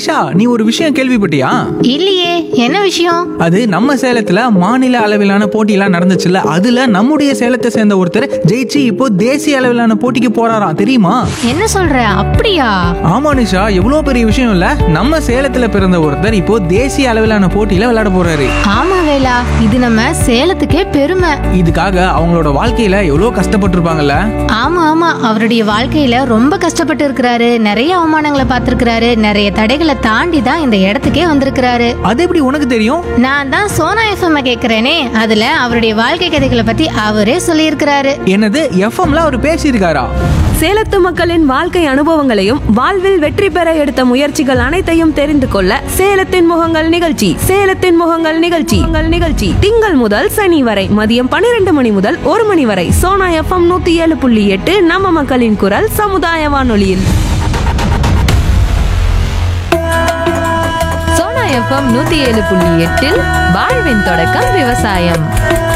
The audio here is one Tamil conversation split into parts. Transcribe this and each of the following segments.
நிஷா நீ ஒரு விஷயம் கேள்விப்பட்டியா இல்லையே என்ன விஷயம் அது நம்ம சேலத்துல மாநில அளவிலான போட்டியெல்லாம் நடந்துச்சுல்ல அதுல நம்முடைய சேலத்தை சேர்ந்த ஒருத்தர் ஜெயிச்சு இப்போ தேசிய அளவிலான போட்டிக்கு போறாராம் தெரியுமா என்ன சொல்ற அப்படியா ஆமா நிஷா எவ்வளோ பெரிய விஷயம் இல்ல நம்ம சேலத்துல பிறந்த ஒருத்தர் இப்போ தேசிய அளவிலான போட்டியில விளையாட போறாரு ஆமா வேலா இது நம்ம சேலத்துக்கே பெருமை இதுக்காக அவங்களோட வாழ்க்கையில எவ்வளோ கஷ்டப்பட்டிருப்பாங்கல்ல ஆமா ஆமா அவருடைய வாழ்க்கையில ரொம்ப கஷ்டப்பட்டு இருக்கிறாரு நிறைய அவமானங்களை பார்த்திருக்கிறாரு நிறைய தடைகளை தாண்டி தான் இந்த இடத்துக்கே வந்திருக்கிறாரு அது எப்படி உனக்கு தெரியும் நான் தான் சோனா எஃப்எம் கேக்குறேனே அதுல அவருடைய வாழ்க்கை கதைகளை பத்தி அவரே சொல்லியிருக்கிறாரு என்னது எஃப்எம்ல அவர் பேசியிருக்காரா சேலத்து மக்களின் வாழ்க்கை அனுபவங்களையும் வாழ்வில் வெற்றி பெற எடுத்த முயற்சிகள் அனைத்தையும் தெரிந்து கொள்ள சேலத்தின் முகங்கள் நிகழ்ச்சி சேலத்தின் முகங்கள் நிகழ்ச்சி உங்கள் நிகழ்ச்சி திங்கள் முதல் சனி வரை மதியம் பன்னிரண்டு மணி முதல் ஒரு மணி வரை சோனா எஃப்எம் நூத்தி ஏழு புள்ளி எட்டு நம்ம மக்களின் குரல் சமுதாய வானொலியில் சோனா எஃப்எம் நூத்தி ஏழு புள்ளி எட்டில் வாழ்வின் தொடக்கம் விவசாயம்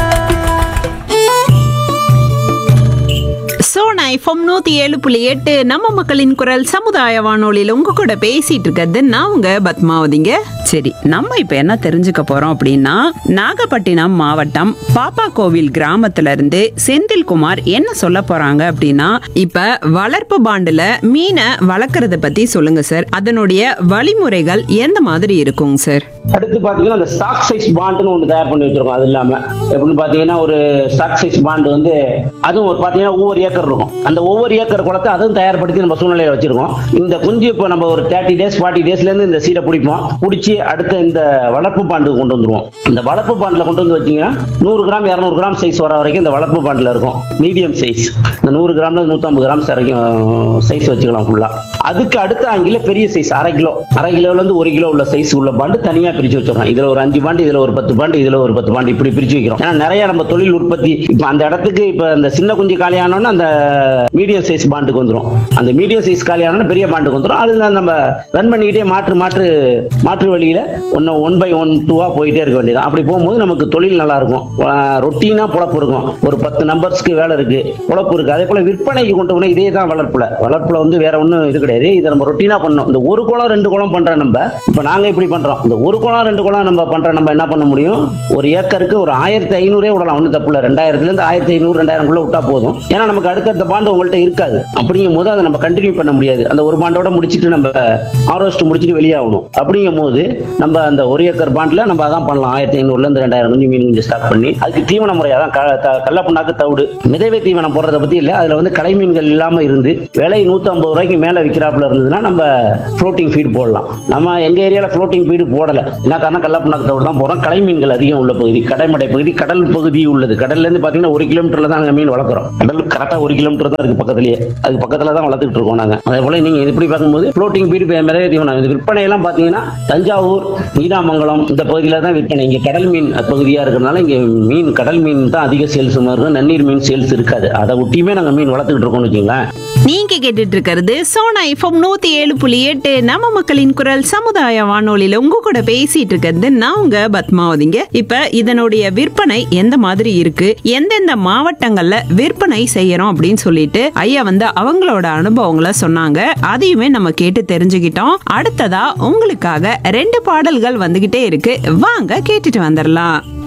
சோனா எஃப்எம் நூத்தி ஏழு புள்ளி எட்டு நம்ம மக்களின் குரல் சமுதாய வானொலியில உங்க கூட பேசிட்டு இருக்கிறது நான் உங்க பத்மாவதிங்க சரி நம்ம இப்ப என்ன தெரிஞ்சுக்க போறோம் அப்படின்னா நாகப்பட்டினம் மாவட்டம் பாப்பா கோவில் கிராமத்துல இருந்து செந்தில்குமார் என்ன சொல்ல போறாங்க அப்படின்னா இப்ப வளர்ப்பு பாண்டுல மீனை வளர்க்கறத பத்தி சொல்லுங்க சார் அதனுடைய வழிமுறைகள் எந்த மாதிரி இருக்குங்க சார் அடுத்து பாத்தீங்கன்னா அந்த ஸ்டாக் சைஸ் பாண்டுன்னு ஒன்று தயார் பண்ணி வச்சிருக்கோம் அது இல்லாம எப்படின்னு பாத்தீங்கன்னா ஒரு ஸ்டாக் சைஸ் பாண்டு வந்து அதுவும் ஒரு பாத்தீங்கன்னா ஒவ்வொரு ஏக்கர் இருக்கும் அந்த ஒவ்வொரு ஏக்கர் குளத்தை அதுவும் தயார்படுத்தி நம்ம சூழ்நிலையில வச்சிருக்கோம் இந்த குஞ்சு இப்போ நம்ம ஒரு தேர்ட்டி டேஸ் ஃபார்ட்டி டேஸ்ல இருந்து இந்த சீடை பிடிப்போம் பிடிச்சி அடுத்த இந்த வளர்ப்பு பாண்டு கொண்டு வந்துருவோம் இந்த வளர்ப்பு பாண்டுல கொண்டு வந்து வச்சீங்கன்னா நூறு கிராம் இரநூறு கிராம் சைஸ் வர வரைக்கும் இந்த வளர்ப்பு பாண்டுல இருக்கும் மீடியம் சைஸ் இந்த நூறு கிராம்ல நூத்தம்பது கிராம் வரைக்கும் சைஸ் வச்சுக்கலாம் ஃபுல்லா அதுக்கு அடுத்த அங்கில பெரிய சைஸ் அரை கிலோ அரை கிலோல இருந்து ஒரு கிலோ உள்ள சைஸ் உள்ள பாண்டு தனியா பிரிச்சு வச்சிருக்கோம் இதுல ஒரு அஞ்சு பாண்டு இதுல ஒரு பத்து பாண்டு இதுல ஒரு பத்து பாண்டு இப்படி பிரிச்சு வைக்கிறோம் ஏன்னா நிறைய நம்ம தொழில் உற்பத்தி இப்ப அந்த இடத்துக்கு இப்ப இந்த சின்ன குஞ்சு காலியானோன்னு அந்த மீடியம் சைஸ் பாண்டுக்கு வந்துரும் அந்த மீடியம் சைஸ் காலியானோன்னு பெரிய பாண்டுக்கு வந்துரும் அதுல நம்ம ரன் பண்ணிக்கிட்டே மாற்று மாற்று மாற்று வழியில ஒன்னு ஒன் பை ஒன் டூவா போயிட்டே இருக்க வேண்டியது அப்படி போகும்போது நமக்கு தொழில் நல்லா இருக்கும் ரொட்டீனா பொழப்பு இருக்கும் ஒரு பத்து நம்பர்ஸ்க்கு வேலை இருக்கு பொழப்பு இருக்கு அதே போல விற்பனைக்கு கொண்டு போனா இதே தான் வளர்ப்புல வளர்ப்புல வந்து வேற ஒண்ணும் இது கிடையாது இதை நம்ம ரொட்டீனா பண்ணோம் இந்த ஒரு குளம் ரெண்டு குளம் பண்ற நம்ம இப்ப நாங்க இப்படி பண்றோம் இந்த ஒரு குளம் ரெண்டு குளம் நம்ம பண்ற நம்ம என்ன பண்ண முடியும் ஒரு ஏக்கருக்கு ஒரு ஆயிரத்தி ஐநூறே விடலாம் ஒன்றும் தப்பு இல்லை ரெண்டாயிரத்துல இருந்து ஆயிரத்தி ஐநூறு ரெண்டாயிரம் குள்ள விட்டா போதும் ஏன்னா நமக்கு அடுத்தடுத்த பாண்டு உங்கள்ட்ட இருக்காது அப்படிங்கும் போது அதை நம்ம கண்டினியூ பண்ண முடியாது அந்த ஒரு பாண்டோட முடிச்சிட்டு நம்ம ஆரோஸ்ட் முடிச்சிட்டு வெளியாகணும் அப்படிங்கும் போது நம்ம அந்த ஒரு ஏக்கர் பாண்டில் நம்ம அதான் பண்ணலாம் ஆயிரத்தி ஐநூறுல இருந்து ரெண்டாயிரம் குஞ்சு மீன் குஞ்சு ஸ்டாக் பண்ணி அதுக்கு தீவன முறை அதான் க- த- கடல புண்ணாக்கு தவிடு மிதவை தீவனம் போடுறத பத்தி இல்ல அதுல வந்து கடை மீன்கள் இல்லாம இருந்து விலை நூத்தி ஐம்பது ரூபாய்க்கு மேல விற்கிறாப்புல இருந்ததுன்னா நம்ம ஃப்ளோட்டிங் ஃபீட் போடலாம் நம்ம எங்க ஏரியால ஃப்ளோட்டிங் ஃபீடு போடல என்ன காரணம் கடல புண்ணாக்கு தவிடு தான் போடுறோம் கடை மீன்கள் அதிகம் உள்ள பகுதி கடைமடை பகுதி கடல் பகுதி உள்ளது கடல்ல இருந்து பாத்தீங்கன்னா ஒரு கிலோமீட்டர்ல தான் நாங்க மீன் வளர்க்குறோம் கடல் கரெக்டா ஒரு கிலோமீட்டர் தான் இருக்கு பக்கத்துலயே அதுக்கு பக்கத்துல தான் வளர்த்துட்டு இருக்கோம் நாங்க அதே போல நீங்க இப்படி பார்க்கும்போது ஃப்ளோட்டிங் ஃபீடு மிதவை தீவனம் இது விற்பனை எல்லாம் பாத்தீங்கன்னா தஞ்சாவூர் நீடாமங்கலம் இந்த பகுதியில தான் விற்பனை இங்க கடல் மீன் பகுதியா இருக்கிறதுனால இங்க மீன் கடல் மீன் தான் அதிக சேல்ஸ் இருக்கும் நன்னீர் மீன் சேல்ஸ் இருக்காது அதை ஒட்டியுமே நாங்க மீன் வளர்த்துக்கிட்டு இருக்கோம்னு வச்சுங்களேன் நீங்க கேட்டுட்டு இருக்கிறது சோனா எஃப்எம் நூத்தி ஏழு புள்ளி எட்டு நம்ம மக்களின் குரல் சமுதாய வானொலியில உங்க கூட பேசிட்டு இருக்கிறது நான் உங்க பத்மாவதிங்க இப்ப இதனுடைய விற்பனை எந்த மாதிரி இருக்கு எந்தெந்த மாவட்டங்கள்ல விற்பனை செய்யறோம் அப்படின்னு சொல்லிட்டு ஐயா வந்து அவங்களோட அனுபவங்களை சொன்னாங்க அதையுமே நம்ம கேட்டு தெரிஞ்சுக்கிட்டோம் அடுத்ததா உங்களுக்காக ரெண்டு பாடல்கள் வந்துகிட்டே இருக்கு வாங்க கேட்டுட்டு வந்துடலாம்